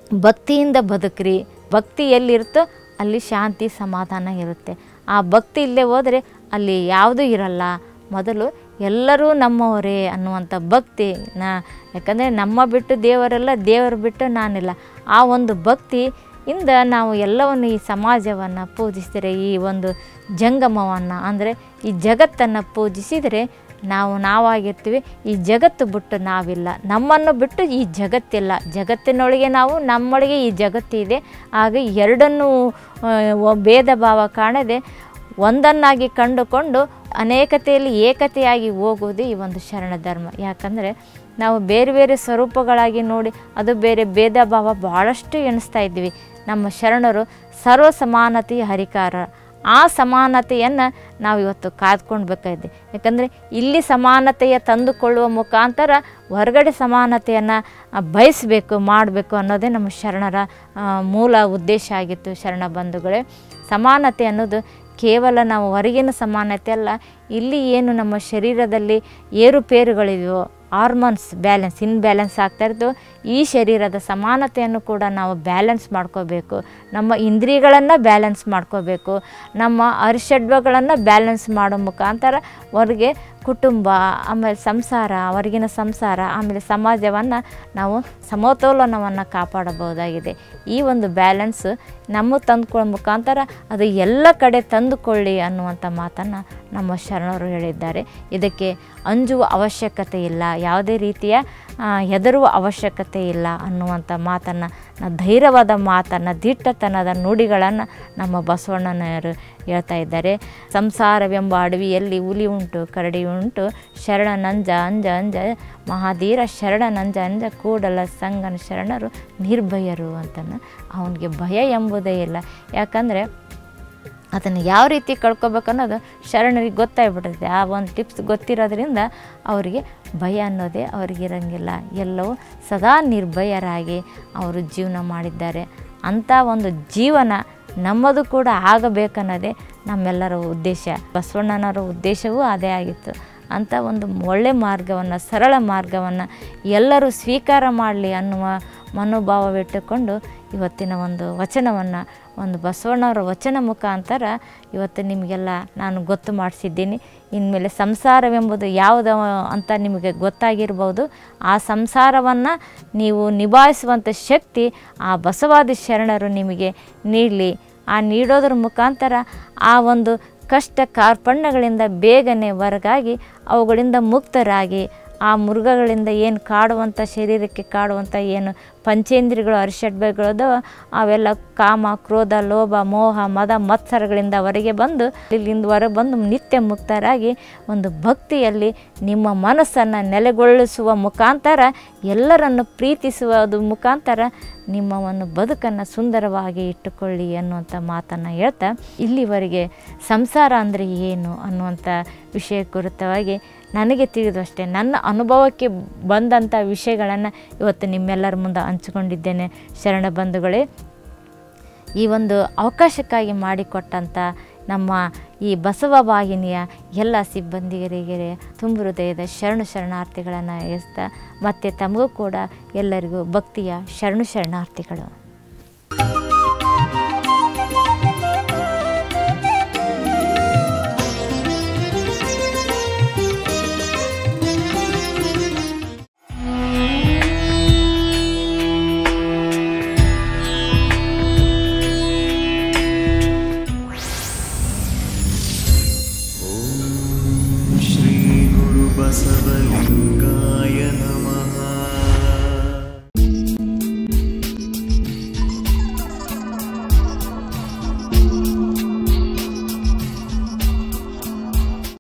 ಭಕ್ತಿಯಿಂದ ಬದುಕ್ರಿ ಭಕ್ತಿ ಎಲ್ಲಿರುತ್ತೋ ಅಲ್ಲಿ ಶಾಂತಿ ಸಮಾಧಾನ ಇರುತ್ತೆ ಆ ಭಕ್ತಿ ಇಲ್ಲೇ ಹೋದರೆ ಅಲ್ಲಿ ಯಾವುದೂ ಇರಲ್ಲ ಮೊದಲು ಎಲ್ಲರೂ ನಮ್ಮವರೇ ಅನ್ನುವಂಥ ಭಕ್ತಿ ನಾ ಯಾಕಂದರೆ ನಮ್ಮ ಬಿಟ್ಟು ದೇವರೆಲ್ಲ ದೇವರು ಬಿಟ್ಟು ನಾನಿಲ್ಲ ಆ ಒಂದು ಭಕ್ತಿ ಇಂದ ನಾವು ಎಲ್ಲವನ್ನು ಈ ಸಮಾಜವನ್ನು ಪೂಜಿಸಿದರೆ ಈ ಒಂದು ಜಂಗಮವನ್ನು ಅಂದರೆ ಈ ಜಗತ್ತನ್ನು ಪೂಜಿಸಿದರೆ ನಾವು ನಾವಾಗಿರ್ತೀವಿ ಈ ಜಗತ್ತು ಬಿಟ್ಟು ನಾವಿಲ್ಲ ನಮ್ಮನ್ನು ಬಿಟ್ಟು ಈ ಜಗತ್ತಿಲ್ಲ ಜಗತ್ತಿನೊಳಗೆ ನಾವು ನಮ್ಮೊಳಗೆ ಈ ಜಗತ್ತಿದೆ ಆಗ ಎರಡನ್ನೂ ಆ, ಒ- ಭೇದ ಭಾವ ಕಾಣದೆ ಒಂದನ್ನಾಗಿ ಕಂಡುಕೊಂಡು ಅನೇಕತೆಯಲ್ಲಿ ಏಕತೆಯಾಗಿ ಹೋಗುವುದು ಈ ಒಂದು ಶರಣ ಧರ್ಮ ಯಾಕಂದರೆ ನಾವು ಬೇರೆ ಬೇರೆ ಸ್ವರೂಪಗಳಾಗಿ ನೋಡಿ ಅದು ಬೇರೆ ಭೇದ ಭಾವ ಭಾಳಷ್ಟು ಎಣಿಸ್ತಾ ಇದ್ವಿ ನಮ್ಮ ಶರಣರು ಸರ್ವ ಸಮಾನತೆಯ ಹರಿಕಾರ ಆ ಸಮಾನತೆಯನ್ನು ನಾವು ಇವತ್ತು ಕಾದ್ಕೊಳ್ಬೇಕಾಗಿದೆ ಯಾಕಂದರೆ ಇಲ್ಲಿ ಸಮಾನತೆಯ ತಂದುಕೊಳ್ಳುವ ಮುಖಾಂತರ ಹೊರಗಡೆ ಸಮಾನತೆಯನ್ನು ಬಯಸಬೇಕು ಮಾಡಬೇಕು ಅನ್ನೋದೇ ನಮ್ಮ ಶರಣರ ಆ, ಮೂಲ ಉದ್ದೇಶ ಆಗಿತ್ತು ಶರಣ ಬಂಧುಗಳೇ ಸಮಾನತೆ ಅನ್ನೋದು ಕೇವಲ ನಾವು ಹೊರಗಿನ ಸಮಾನತೆ ಅಲ್ಲ ಇಲ್ಲಿ ಏನು ನಮ್ಮ ಶರೀರದಲ್ಲಿ ಏರುಪೇರುಗಳಿವೆಯೋ ಹಾರ್ಮೋನ್ಸ್ ಬ್ಯಾಲೆನ್ಸ್ ಇನ್ಬ್ಯಾಲೆನ್ಸ್ ಆಗ್ತಾ ಇರ್ತು ಈ ಶರೀರದ ಸಮಾನತೆಯನ್ನು ಕೂಡ ನಾವು ಬ್ಯಾಲೆನ್ಸ್ ಮಾಡ್ಕೋಬೇಕು ನಮ್ಮ ಇಂದ್ರಿಯಗಳನ್ನು ಬ್ಯಾಲೆನ್ಸ್ ಮಾಡ್ಕೋಬೇಕು ನಮ್ಮ ಅರಿಷಡ್ವಗಳನ್ನು ಬ್ಯಾಲೆನ್ಸ್ ಮಾಡೋ ಮುಖಾಂತರ ಹೊರಗೆ ಕುಟುಂಬ ಆಮೇಲೆ ಸಂಸಾರ ಹೊರಗಿನ ಸಂಸಾರ ಆಮೇಲೆ ಸಮಾಜವನ್ನು ನಾವು ಸಮತೋಲನವನ್ನು ಕಾಪಾಡಬಹುದಾಗಿದೆ ಈ ಒಂದು ಬ್ಯಾಲೆನ್ಸ್ ನಮ್ಮ ತಂದುಕೊಳ್ಳೋ ಮುಖಾಂತರ ಅದು ಎಲ್ಲ ಕಡೆ ತಂದುಕೊಳ್ಳಿ ಅನ್ನುವಂಥ ಮಾತನ್ನು ನಮ್ಮ ಶರಣರು ಹೇಳಿದ್ದಾರೆ ಇದಕ್ಕೆ ಅಂಜುವ ಅವಶ್ಯಕತೆ ಇಲ್ಲ ಯಾವುದೇ ರೀತಿಯ ಆ, ಹೆದರುವ ಅವಶ್ಯಕತೆ ಇಲ್ಲ ಅನ್ನುವಂಥ ಮಾತನ್ನು ನ- ಧೈರ್ಯವಾದ ಮಾತನ್ನು ದಿಟ್ಟತನದ ನುಡಿಗಳನ್ನು ನಮ್ಮ ಬಸವಣ್ಣನವರು ಹೇಳ್ತಾ ಇದ್ದಾರೆ ಸಂಸಾರವೆಂಬ ಅಡವಿಯಲ್ಲಿ ಹುಲಿ ಉಂಟು ಕರಡಿ ಉಂಟು ಶರಣ ನಂಜ ಅಂಜ ಅಂಜ ಮಹಾಧೀರ ಶರಣ ನಂಜ ಅಂಜ ಕೂಡಲ ಸಂಗನ ಶರಣರು ನಿರ್ಭಯರು ಅಂತನ ಅವನಿಗೆ ಭಯ ಎಂಬುದೇ ಇಲ್ಲ ಯಾಕಂದರೆ ಅದನ್ನು ಯಾವ ರೀತಿ ಕಳ್ಕೊಬೇಕು ಅನ್ನೋದು ಶರಣರಿಗೆ ಗೊತ್ತಾಗ್ಬಿಡುತ್ತೆ ಆ ಒಂದು ಟಿಪ್ಸ್ ಗೊತ್ತಿರೋದ್ರಿಂದ ಅವರಿಗೆ ಭಯ ಅನ್ನೋದೇ ಅವ್ರಿಗೆ ಇರಂಗಿಲ್ಲ ಎಲ್ಲವೂ ಸದಾ ನಿರ್ಭಯರಾಗಿ ಅವರು ಜೀವನ ಮಾಡಿದ್ದಾರೆ ಅಂಥ ಒಂದು ಜೀವನ ನಮ್ಮದು ಕೂಡ ಆಗಬೇಕನ್ನೋದೇ ನಮ್ಮೆಲ್ಲರ ಉದ್ದೇಶ ಬಸವಣ್ಣನವರ ಉದ್ದೇಶವೂ ಅದೇ ಆಗಿತ್ತು ಅಂಥ ಒಂದು ಒಳ್ಳೆ ಮಾರ್ಗವನ್ನು ಸರಳ ಮಾರ್ಗವನ್ನು ಎಲ್ಲರೂ ಸ್ವೀಕಾರ ಮಾಡಲಿ ಅನ್ನುವ ಮನೋಭಾವವಿಟ್ಟುಕೊಂಡು ಇವತ್ತಿನ ಒಂದು ವಚನವನ್ನು ಒಂದು ಬಸವಣ್ಣವರ ವಚನ ಮುಖಾಂತರ ಇವತ್ತು ನಿಮಗೆಲ್ಲ ನಾನು ಗೊತ್ತು ಮಾಡಿಸಿದ್ದೀನಿ ಇನ್ಮೇಲೆ ಸಂಸಾರವೆಂಬುದು ಯಾವುದು ಅಂತ ನಿಮಗೆ ಗೊತ್ತಾಗಿರ್ಬೋದು ಆ ಸಂಸಾರವನ್ನು ನೀವು ನಿಭಾಯಿಸುವಂಥ ಶಕ್ತಿ ಆ ಬಸವಾದಿ ಶರಣರು ನಿಮಗೆ ನೀಡಲಿ ಆ ನೀಡೋದ್ರ ಮುಖಾಂತರ ಆ ಒಂದು ಕಷ್ಟ ಕಾರ್ಪಣ್ಯಗಳಿಂದ ಬೇಗನೆ ಹೊರಗಾಗಿ ಅವುಗಳಿಂದ ಮುಕ್ತರಾಗಿ ಆ ಮೃಗಗಳಿಂದ ಏನು ಕಾಡುವಂಥ ಶರೀರಕ್ಕೆ ಕಾಡುವಂಥ ಏನು ಪಂಚೇಂದ್ರಿಯಗಳು ಅರಿಷಡ್ಬಗಳು ಅವೆಲ್ಲ ಕಾಮ ಕ್ರೋಧ ಲೋಭ ಮೋಹ ಮದ ಮತ್ಸರಗಳಿಂದ ಹೊರಗೆ ಬಂದು ಇಲ್ಲಿಂದ ಹೊರಗೆ ಬಂದು ನಿತ್ಯ ಮುಕ್ತರಾಗಿ ಒಂದು ಭಕ್ತಿಯಲ್ಲಿ ನಿಮ್ಮ ಮನಸ್ಸನ್ನು ನೆಲೆಗೊಳಿಸುವ ಮುಖಾಂತರ ಎಲ್ಲರನ್ನು ಪ್ರೀತಿಸುವುದು ಮುಖಾಂತರ ನಿಮ್ಮ ಒಂದು ಬದುಕನ್ನು ಸುಂದರವಾಗಿ ಇಟ್ಟುಕೊಳ್ಳಿ ಅನ್ನುವಂಥ ಮಾತನ್ನು ಹೇಳ್ತಾ ಇಲ್ಲಿವರೆಗೆ ಸಂಸಾರ ಅಂದರೆ ಏನು ಅನ್ನುವಂಥ ವಿಷಯ ಕುರಿತವಾಗಿ ನನಗೆ ತಿಳಿದಷ್ಟೇ ನನ್ನ ಅನುಭವಕ್ಕೆ ಬಂದಂಥ ವಿಷಯಗಳನ್ನು ಇವತ್ತು ನಿಮ್ಮೆಲ್ಲರ ಮುಂದೆ ಹಂಚಿಕೊಂಡಿದ್ದೇನೆ ಶರಣ ಬಂಧುಗಳೇ ಈ ಒಂದು ಅವಕಾಶಕ್ಕಾಗಿ ಮಾಡಿಕೊಟ್ಟಂಥ ನಮ್ಮ ಈ ಬಸವ ವಾಹಿನಿಯ ಎಲ್ಲ ಸಿಬ್ಬಂದಿಗರಿಗೆ ತುಂಬ ಹೃದಯದ ಶರಣು ಶರಣಾರ್ಥಿಗಳನ್ನು ಎಸ್ತಾ ಮತ್ತು ತಮಗೂ ಕೂಡ ಎಲ್ಲರಿಗೂ ಭಕ್ತಿಯ ಶರಣು ಶರಣಾರ್ಥಿಗಳು श्रीगुरुबसवलिङ्गाय नमः